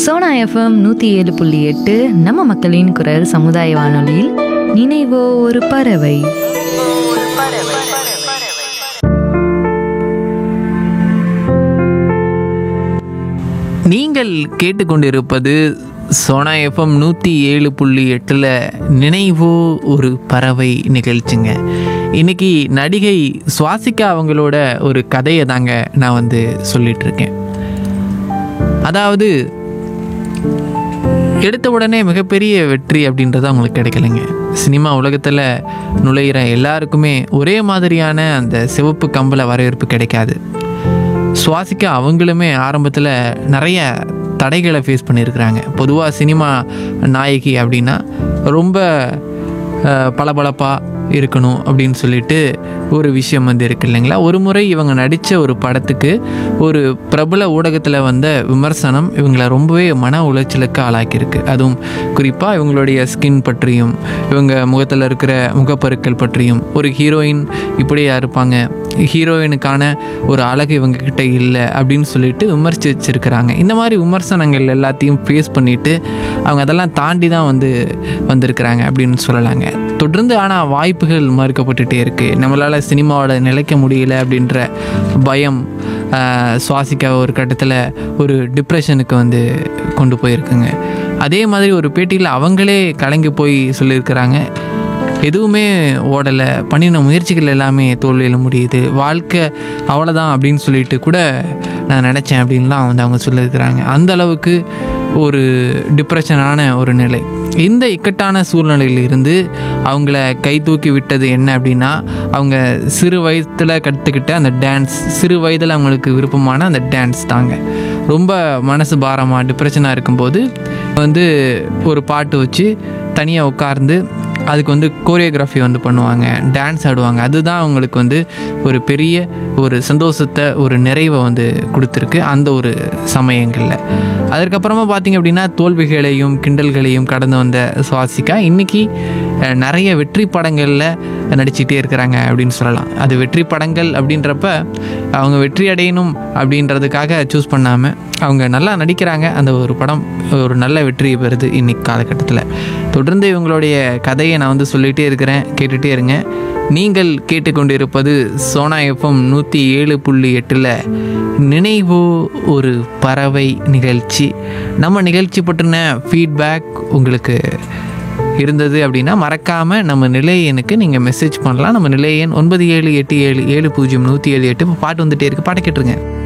Sona FM நூற்றி ஏழு புள்ளி எட்டு நம்ம மக்களின் குரல் சமுதாய வானொலியில் நினைவோ ஒரு பறவை நீங்கள் கேட்டுக்கொண்டிருப்பது சோனா எஃப்எம் நூற்றி ஏழு புள்ளி எட்டில் நினைவோ ஒரு பறவை நிகழ்ச்சிங்க இன்னைக்கு நடிகை சுவாசிகா அவங்களோட ஒரு கதையை தாங்க நான் வந்து சொல்லிட்டு இருக்கேன் அதாவது எடுத்த உடனே மிகப்பெரிய வெற்றி அப்படின்றது அவங்களுக்கு கிடைக்கலைங்க சினிமா உலகத்தில் நுழையிற எல்லாருக்குமே ஒரே மாதிரியான அந்த சிவப்பு கம்பள வரவேற்பு கிடைக்காது சுவாசிக்க அவங்களுமே ஆரம்பத்தில் நிறைய தடைகளை ஃபேஸ் பண்ணியிருக்கிறாங்க பொதுவாக சினிமா நாயகி அப்படின்னா ரொம்ப பளபளப்பாக இருக்கணும் அப்படின்னு சொல்லிட்டு ஒரு விஷயம் வந்து இருக்கு இல்லைங்களா ஒரு முறை இவங்க நடித்த ஒரு படத்துக்கு ஒரு பிரபல ஊடகத்தில் வந்த விமர்சனம் இவங்களை ரொம்பவே மன உளைச்சலுக்கு ஆளாக்கியிருக்கு அதுவும் குறிப்பாக இவங்களுடைய ஸ்கின் பற்றியும் இவங்க முகத்தில் இருக்கிற முகப்பருக்கள் பற்றியும் ஒரு ஹீரோயின் இப்படியா இருப்பாங்க ஹீரோயினுக்கான ஒரு அழகு இவங்க கிட்ட இல்லை அப்படின்னு சொல்லிட்டு விமர்சித்து வச்சுருக்கிறாங்க இந்த மாதிரி விமர்சனங்கள் எல்லாத்தையும் ஃபேஸ் பண்ணிட்டு அவங்க அதெல்லாம் தாண்டி தான் வந்து வந்திருக்கிறாங்க அப்படின்னு சொல்லலாங்க தொடர்ந்து ஆனால் வாய்ப்புகள் மறுக்கப்பட்டுட்டே இருக்குது நம்மளால் சினிமாவோட நிலைக்க முடியல அப்படின்ற பயம் ஆஹ், சுவாசிக்க ஒரு கட்டத்தில் ஒரு டிப்ரெஷனுக்கு வந்து கொண்டு போயிருக்குங்க அதே மாதிரி ஒரு பேட்டியில் அவங்களே கலங்கி போய் சொல்லியிருக்கிறாங்க எதுவுமே ஓடலை பண்ணின முயற்சிகள் எல்லாமே தோல்வியில் முடியுது வாழ்க்கை அவ்வளோதான் அப்படின்னு சொல்லிட்டு கூட நான் நினச்சேன் அப்படின்லாம் வந்து அவங்க சொல்லியிருக்கிறாங்க அந்த அளவுக்கு ஒரு டிப்ரெஷனான ஒரு நிலை இந்த இக்கட்டான சூழ்நிலையில் இருந்து அவங்கள கை தூக்கி விட்டது என்ன அப்படின்னா அவங்க சிறு வயதில் கற்றுக்கிட்ட அந்த டான்ஸ் சிறு வயதில் அவங்களுக்கு விருப்பமான அந்த டான்ஸ் தாங்க ரொம்ப மனசு பாரமாக டிப்ரெஷனாக இருக்கும்போது வந்து ஒரு பாட்டு வச்சு தனியாக உட்கார்ந்து அதுக்கு வந்து கோரியோகிராஃபி வந்து பண்ணுவாங்க டான்ஸ் ஆடுவாங்க அதுதான் அவங்களுக்கு வந்து ஒரு பெரிய ஒரு சந்தோஷத்தை ஒரு நிறைவை வந்து கொடுத்துருக்கு அந்த ஒரு சமயங்களில் அதற்கப்புறமா பார்த்தீங்க அப்படின்னா தோல்விகளையும் கிண்டல்களையும் கடந்து வந்த சுவாசிகா இன்னைக்கு அஹ், நிறைய வெற்றி படங்களில் நடிச்சிட்டே இருக்கிறாங்க அப்படின்னு சொல்லலாம் அது வெற்றி படங்கள் அப்படின்றப்ப அவங்க வெற்றி அடையணும் அப்படின்றதுக்காக சூஸ் பண்ணாமல் அவங்க நல்லா நடிக்கிறாங்க அந்த ஒரு படம் ஒரு நல்ல வெற்றி பெறுது இன்னைக்கு காலகட்டத்தில் தொடர்ந்து இவங்களுடைய கதையை நான் வந்து சொல்லிகிட்டே இருக்கிறேன் கேட்டுகிட்டே இருங்க நீங்கள் கேட்டுக்கொண்டிருப்பது சோனா எஃப்எம் நூற்றி ஏழு புள்ளி எட்டில் நினைவோ ஒரு பறவை நிகழ்ச்சி நம்ம நிகழ்ச்சி பற்றின ஃபீட்பேக் உங்களுக்கு இருந்தது அப்படின்னா மறக்காமல் நம்ம நிலையனுக்கு நீங்கள் மெசேஜ் பண்ணலாம் நம்ம நிலையன் ஒன்பது ஏழு எட்டு ஏழு ஏழு பூஜ்ஜியம் நூற்றி ஏழு எட்டு இப்போ பாட்டு வந்துட்டே இருக்கு பாட்டு கேட்டுருங்க